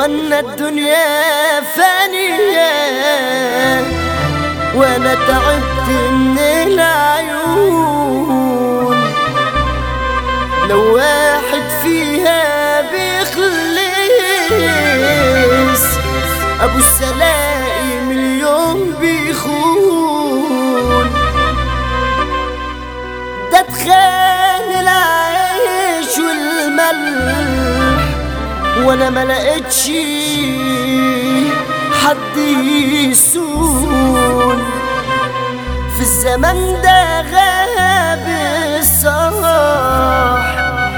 اخوانا الدنيا فانية وانا تعبت من العيون لو واحد فيها بيخلص ابو السلائم اليوم بيخون ده تخان العيش والملح وانا ما لقيتش حد يسون في الزمن ده غاب الصلاح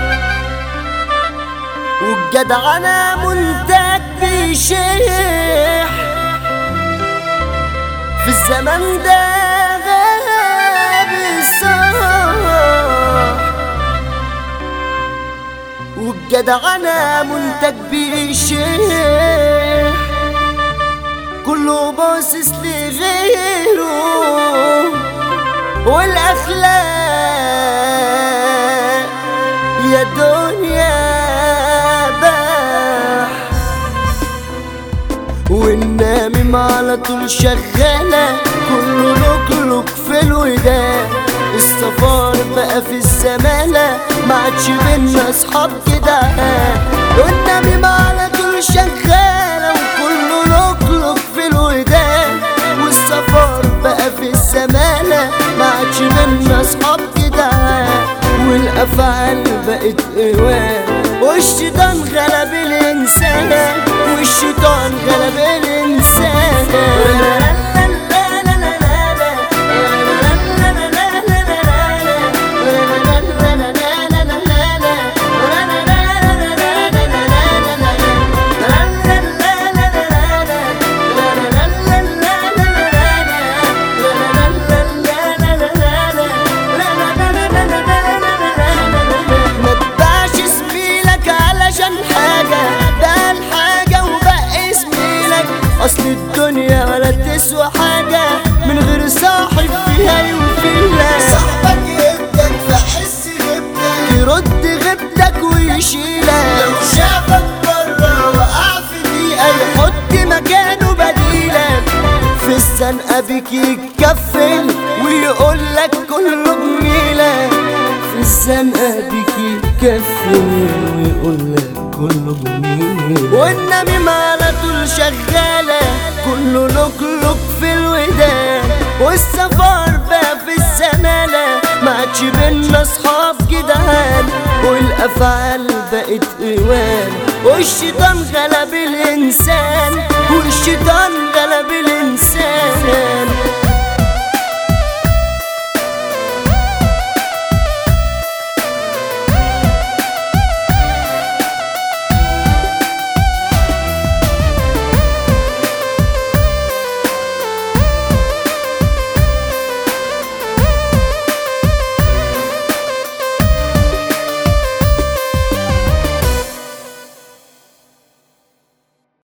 والجدعنة منتج بيشيح في الزمن ده غاب الصلاح والجدعنة منتج بيشيح كله باصص لغيره والاخلاق يا دنيا باح والنامم على طول شغالة كله لوك في الوداع السفار بقى في الزمالة ما عادش بينا اصحاب كده والنامم على طول شغالة وكله لوك في الوداع والسفر بقى في الزمالة ما عادش بينا اصحاب كده والافعال بقت قوام والشيطان غلب الانسان والشيطان غلب الانسان ما تباعش زميلك علشان حاجة ده الحاجة وبقى زميلك أصل الدنيا ولا تسوى حاجة من غير صاحب فيها يوفيلك صاحبك يبدك فحس غيبتك يرد غيبتك ويشيلك لو شافك بره وقع في دقيقة يحط مكانه بديلك في الزنقة بيك يتكفل ويقول لك كله جميلك في الزنقة بيك يتكفل ويقول لك كله جميلك والنميمة على طول شغالة كله لوك لوك في الودان والسفر بقى في الزمالة ما عادش بينا اصحاب جدعان والافعال بقت قوان والشيطان غلب الانسان والشيطان غلب الانسان